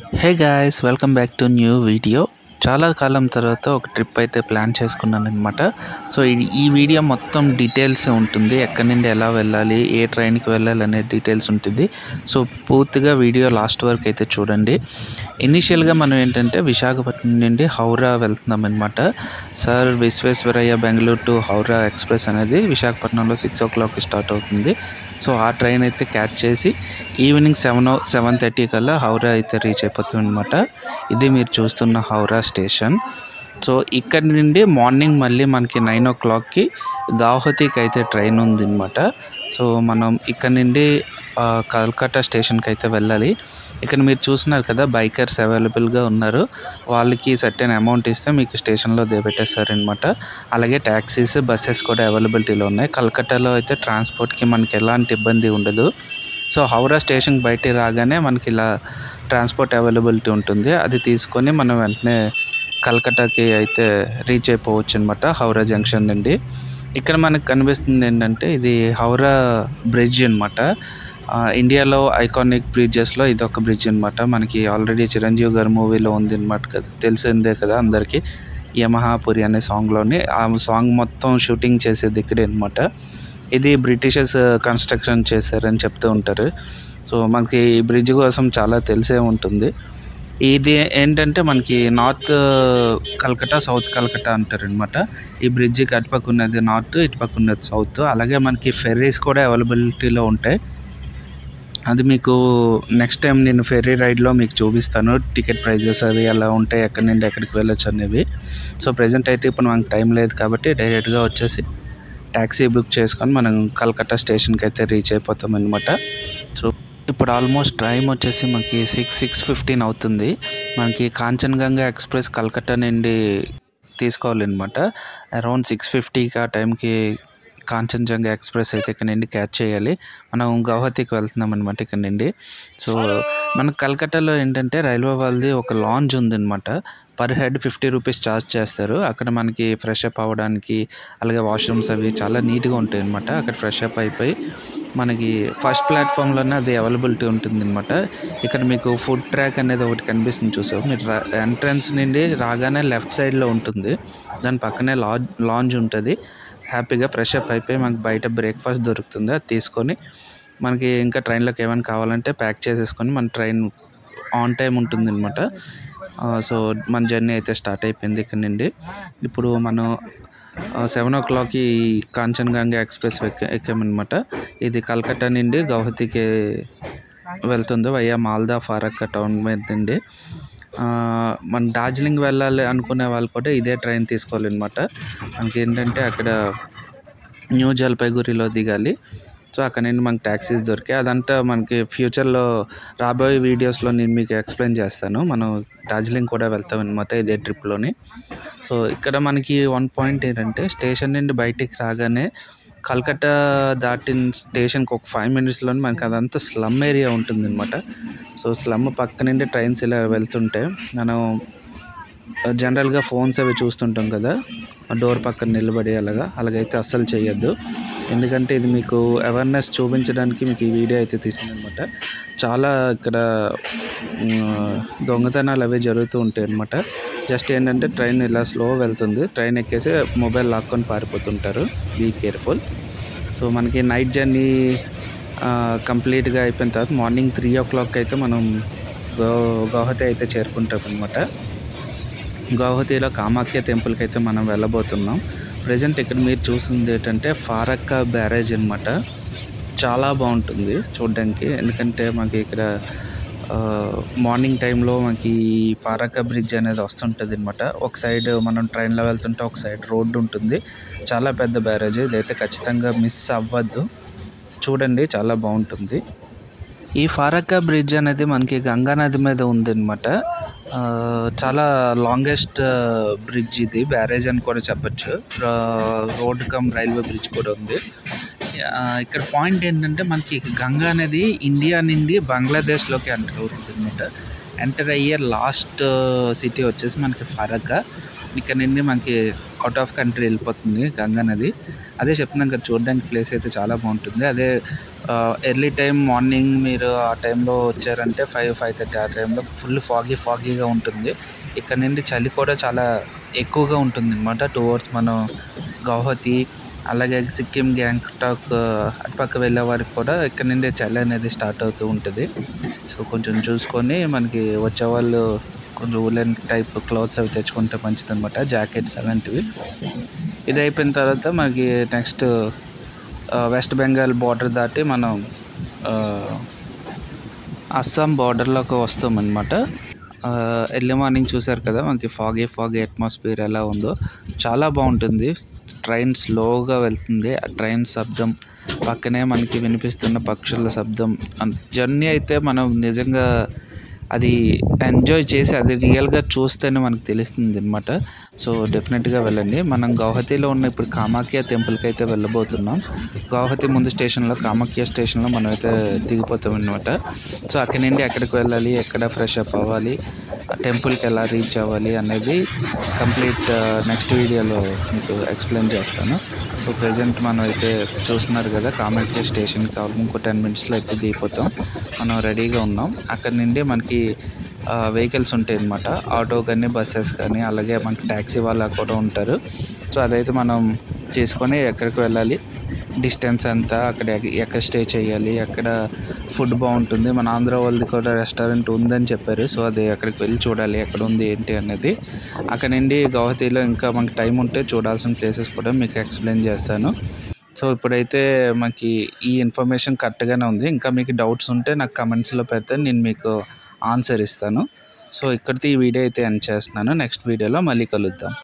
hey guys welcome back to new video చాలా కాలం తర్వాత ఒక ట్రిప్ అయితే ప్లాన్ చేసుకున్నాను అనమాట సో ఈ- ఈ వీడియో మొత్తం డీటెయిల్స్ ఉంటుంది ఎక్కడి నుండి ఎలా వెళ్ళాలి ఏ ట్రైన్కి వెళ్ళాలి అనే డీటెయిల్స్ ఉంటుంది సో పూర్తిగా వీడియో లాస్ట్ వరకు అయితే చూడండి ఇనీషియల్గా మనం ఏంటంటే విశాఖపట్నం నుండి హౌరా వెళ్తున్నాం అనమాట sir Visvesvaraya Bengaluru to Howrah express అనేది విశాఖపట్నంలో సిక్స్ ఓ క్లాక్కి స్టార్ట్ అవుతుంది సో ఆ ట్రైన్ అయితే క్యాచ్ చేసి ఈవినింగ్ సెవెన్ సెవెన్ థర్టీ కల్లా హౌరా అయితే రీచ్ అయిపోతుంది అనమాట ఇది మీరు చూస్తున్న హౌరా స్టేషన్ సో ఇక్కడ నుండి మార్నింగ్ మళ్ళీ మనకి నైన్ ఓ క్లాక్కి గౌహతికి అయితే ట్రైన్ ఉంది అనమాట సో మనం ఇక్కడ నుండి ఆ, కల్కట్టా స్టేషన్కి అయితే వెళ్ళాలి ఇక్కడ మీరు చూస్తున్నారు కదా బైకర్స్ అవైలబుల్గా ఉన్నారు వాళ్ళకి సర్టెన్ అమౌంట్ ఇస్తే మీకు స్టేషన్లో దిగబెట్టేస్తారనమాట అలాగే ట్యాక్సీస్ బస్సెస్ కూడా అవైలబిలిటీలో ఉన్నాయి కల్కట్టాలో అయితే ట్రాన్స్పోర్ట్కి మనకి ఎలాంటి ఇబ్బంది ఉండదు సో హౌరా స్టేషన్ బయటికి రాగానే మనకి ఇలా ట్రాన్స్పోర్ట్ అవైలబిలిటీ ఉంటుంది అది తీసుకొని మనం వెంటనే కల్కటాకి అయితే రీచ్ అయిపోవచ్చు అనమాట హౌరా జంక్షన్ నుండి ఇక్కడ మనకు కనిపిస్తుంది ఏంటంటే ఇది హౌరా బ్రిడ్జ్ అనమాట ఇండియాలో ఐకానిక్ బ్రిడ్జెస్లో ఇది ఒక బ్రిడ్జ్ అనమాట మనకి ఆల్రెడీ చిరంజీవి గారి మూవీలో ఉంది అనమాట కదా తెలిసిందే కదా అందరికీ యమహాపురి అనే సాంగ్లోని ఆ సాంగ్ మొత్తం షూటింగ్ చేసేది ఇక్కడే అనమాట ఇది బ్రిటిషర్స్ కన్స్ట్రక్షన్ చేశారని చెప్తూ ఉంటారు సో మనకి ఈ బ్రిడ్జ్ కోసం చాలా తెలిసే ఉంటుంది ఇది ఏంటంటే మనకి నార్త్ కల్కటా సౌత్ కల్కటా అంటారు అనమాట ఈ బ్రిడ్జికి అటుపక్క ఉన్నది నార్త్ ఇటుపక్క ఉన్నది సౌత్ అలాగే మనకి ఫెర్రీస్ కూడా అవైలబిలిటీలో ఉంటాయి అది మీకు నెక్స్ట్ టైం నేను ఫెర్రీ రైడ్లో మీకు చూపిస్తాను టికెట్ ప్రైజెస్ అవి ఎలా ఉంటాయి ఎక్కడి నుండి ఎక్కడికి వెళ్ళొచ్చు అనేవి సో ప్రజెంట్ అయితే ఇప్పుడు మనకు టైం లేదు కాబట్టి డైరెక్ట్గా వచ్చేసి ట్యాక్సీ బుక్ చేసుకొని మనం కల్కట్టా స్టేషన్కి అయితే రీచ్ అయిపోతాం అనమాట సో ఇప్పుడు ఆల్మోస్ట్ టైం వచ్చేసి మనకి సిక్స్ సిక్స్ ఫిఫ్టీన్ అవుతుంది మనకి కాంచన్గంగా ఎక్స్ప్రెస్ కల్కట్టా నుండి తీసుకోవాలన్నమాట అరౌండ్ సిక్స్ ఫిఫ్టీకి ఆ టైంకి కాంచన్జంగా ఎక్స్ప్రెస్ అయితే ఇక్కడ నుండి క్యాచ్ చేయాలి మనం గౌహతికి వెళ్తున్నాం అనమాట ఇక్కడ నుండి సో మన కల్కట్టాలో ఏంటంటే రైల్వే వాళ్ళది ఒక లాంజ్ ఉందన్నమాట per head fifty rupees charge చేస్తారు అక్కడ మనకి ఫ్రెష్ అప్ అవ్వడానికి అలాగే వాష్రూమ్స్ అవి చాలా నీట్గా ఉంటాయి అనమాట అక్కడ ఫ్రెష్ అప్ అయిపోయి మనకి ఫస్ట్ ప్లాట్ఫామ్లోనే అది అవైలబిలిటీ ఉంటుంది అనమాట ఇక్కడ మీకు ఫుడ్ ట్రాక్ అనేది ఒకటి కనిపిస్తుంది చూసావు మీరు ఎంట్రన్స్ నుండి రాగానే లెఫ్ట్ సైడ్లో ఉంటుంది దాని పక్కనే లాంజ్ లాంజ్ ఉంటుంది హ్యాపీగా ఫ్రెష్ అప్ అయిపోయి మనకి బయట బ్రేక్ఫాస్ట్ దొరుకుతుంది అది తీసుకొని మనకి ఇంకా ట్రైన్లోకి ఏమైనా కావాలంటే ప్యాక్ చేసేసుకొని మన ట్రైన్ ఆన్ టైం ఉంటుంది అనమాట సో మన జర్నీ అయితే స్టార్ట్ అయిపోయింది ఇక్కడ నుండి ఇప్పుడు మనం సెవెన్ ఓ క్లాక్కి కాంచన్గంగా ఎక్స్ప్రెస్ ఎక్క ఎక్కామన్నమాట ఇది కల్కట్టా నుండి గౌహతికి వెళ్తుంది వయ్యా మాల్దా ఫారక్క టౌన్ మీద నుండి ఆ, మన డార్జిలింగ్ వెళ్ళాలి అనుకునే వాళ్ళు కూడా ఇదే ట్రైన్ తీసుకోవాలన్నమాట మనకి ఏంటంటే అక్కడ న్యూ జల్పైగురిలో దిగాలి సో అక్కడ నుండి మనకి ట్యాక్సీస్ దొరికాయి అదంతా మనకి ఫ్యూచర్లో రాబోయే వీడియోస్లో నేను మీకు ఎక్స్ప్లెయిన్ చేస్తాను మనం డార్జిలింగ్ కూడా వెళ్తాం అనమాట ఇదే ట్రిప్లోని సో ఇక్కడ మనకి వన్ పాయింట్ ఏంటంటే స్టేషన్ నుండి బయటికి రాగానే కల్కట్టా దాటిన స్టేషన్కి ఒక ఫైవ్ మినిట్స్లోనే మనకి అదంతా స్లమ్ ఏరియా ఉంటుంది అనమాట సో స్లమ్ పక్క నుండి ట్రైన్స్ ఇలా వెళ్తుంటే మనం జనరల్గా ఫోన్స్ అవి చూస్తుంటాం కదా డోర్ పక్కన నిలబడి అలాగా అలాగైతే అస్సలు చేయొద్దు ఎందుకంటే ఇది మీకు అవేర్నెస్ చూపించడానికి మీకు ఈ వీడియో అయితే తీసిందనమాట చాలా ఇక్కడ ఉమ్, దొంగతనాలు అవి జరుగుతూ ఉంటాయి అనమాట జస్ట్ ఏంటంటే ట్రైన్ ఇలా స్లో వెళ్తుంది ట్రైన్ ఎక్కేసి మొబైల్ లాక్కొని పారిపోతుంటారు బీ కేర్ఫుల్ సో మనకి నైట్ జర్నీ కంప్లీట్గా అయిపోయిన తర్వాత మార్నింగ్ త్రీ ఓ క్లాక్ అయితే మనం గౌ గౌహతి అయితే చేరుకుంటాం అనమాట గౌహతిలో కామాఖ్య టెంపుల్కి అయితే మనం వెళ్ళబోతున్నాం ప్రజెంట్ ఇక్కడ మీరు చూస్తుంది ఏంటంటే ఫారక్క బ్యారేజ్ అనమాట చాలా బాగుంటుంది చూడడానికి ఎందుకంటే మనకి ఇక్కడ ఆ, మార్నింగ్ టైంలో మనకి ఈ ఫారక్క బ్రిడ్జ్ అనేది వస్తుంటుంది అనమాట ఒక సైడ్ మనం ట్రైన్లో వెళ్తుంటే ఒక సైడ్ రోడ్డు ఉంటుంది చాలా పెద్ద బ్యారేజ్ ఇదైతే ఖచ్చితంగా మిస్ అవ్వద్దు చూడండి చాలా బాగుంటుంది ఈ ఫారక్క బ్రిడ్జ్ అనేది మనకి గంగా నది మీద ఉందన్నమాట ఆ, చాలా లాంగెస్ట్ బ్రిడ్జ్ ఇది బ్యారేజ్ అని కూడా చెప్పచ్చు రోడ్ కమ్ రైల్వే బ్రిడ్జ్ కూడా ఉంది ఆ, ఇక్కడ పాయింట్ ఏంటంటే మనకి గంగా నది ఇండియా నుండి బంగ్లాదేశ్లోకి ఎంటర్ అవుతుంది అనమాట ఎంటర్ అయ్యే లాస్ట్ సిటీ వచ్చేసి మనకి ఫారక్క ఇక్కడ నుండి మనకి అవుట్ ఆఫ్ కంట్రీ వెళ్ళిపోతుంది గంగా నది అదే చెప్తున్నాం కదా చూడడానికి ప్లేస్ అయితే చాలా బాగుంటుంది అదే ఎర్లీ టైం మార్నింగ్ మీరు ఆ టైంలో వచ్చారంటే ఫైవ్ ఫైవ్ థర్టీ ఆ టైంలో ఫుల్ ఫాగీ ఫాగీగా ఉంటుంది ఇక్కడ నుండి చలి కూడా చాలా ఎక్కువగా ఉంటుంది అనమాట టువర్డ్స్ మనం గౌహతి అలాగే సిక్కిం గ్యాంగ్టాక్ అటుపక్క వెళ్ళే వారికి కూడా ఇక్కడ నుండి చలి అనేది స్టార్ట్ అవుతూ ఉంటుంది సో కొంచెం చూసుకొని మనకి వచ్చే వాళ్ళు కొంచెం ఉలెన్ టైప్ క్లాత్స్ అవి తెచ్చుకుంటే మంచిది అనమాట జాకెట్స్ అలాంటివి ఇది అయిపోయిన తర్వాత మనకి నెక్స్ట్ వెస్ట్ బెంగాల్ బార్డర్ దాటి మనం ఆ, అస్సాం బార్డర్లోకి వస్తామన్నమాట ఎర్లీ మార్నింగ్ చూసారు కదా మనకి ఫాగీ ఫాగీ అట్మాస్ఫియర్ ఎలా ఉందో చాలా బాగుంటుంది ట్రైన్ స్లోగా వెళ్తుంది ఆ ట్రైన్ శబ్దం పక్కనే మనకి వినిపిస్తున్న పక్షుల శబ్దం జర్నీ అయితే మనం నిజంగా అది ఎంజాయ్ చేసి అది రియల్గా చూస్తేనే మనకు తెలుస్తుంది అనమాట సో డెఫినెట్గా వెళ్ళండి మనం గౌహతిలో ఉన్న ఇప్పుడు కామాఖ్య టెంపుల్కి అయితే వెళ్ళబోతున్నాం గౌహతి ముందు స్టేషన్లో కామాఖ్య స్టేషన్లో మనం అయితే దిగిపోతాం అనమాట సో అక్కడి నుండి ఎక్కడికి వెళ్ళాలి ఎక్కడ ఫ్రెష్ అప్ అవ్వాలి ఆ టెంపుల్కి ఎలా రీచ్ అవ్వాలి అనేది కంప్లీట్ నెక్స్ట్ వీడియోలో మీకు ఎక్స్ప్లెయిన్ చేస్తాను సో ప్రజెంట్ మనం అయితే చూస్తున్నారు కదా కామాఖ్య స్టేషన్ కావాలి ఇంకో టెన్ మినిట్స్లో అయితే దిగిపోతాం మనం రెడీగా ఉన్నాం అక్కడ నుండి మనకి వెహికల్స్ ఉంటాయి అన్నమాట ఆటో కానీ బస్సెస్ కానీ అలాగే మనకి ట్యాక్సీ వాళ్ళు కూడా ఉంటారు సో అదైతే మనం చేసుకొని ఎక్కడికి వెళ్ళాలి డిస్టెన్స్ ఎంత అక్కడ ఎక్క- ఎక్కడ స్టే చేయాలి ఎక్కడ ఫుడ్ బాగుంటుంది మన ఆంధ్ర వాళ్ళది కూడా రెస్టారెంట్ ఉందని చెప్పారు సో అది అక్కడికి వెళ్ళి చూడాలి ఎక్కడ ఉంది ఏంటి అనేది అక్కడ నుండి గౌహతిలో ఇంకా మనకి టైం ఉంటే చూడాల్సిన ప్లేసెస్ కూడా మీకు ఎక్స్ప్లెయిన్ చేస్తాను సో ఇప్పుడైతే మనకి ఈ ఇన్ఫర్మేషన్ కరెక్ట్గానే ఉంది ఇంకా మీకు డౌట్స్ ఉంటే నాకు కమెంట్స్లో పెడితే నేను మీకు ఆన్సర్ ఇస్తాను సో ఇక్కడితో ఈ వీడియో అయితే ఎండ్ చేస్తున్నాను నెక్స్ట్ వీడియోలో మళ్ళీ కలుద్దాం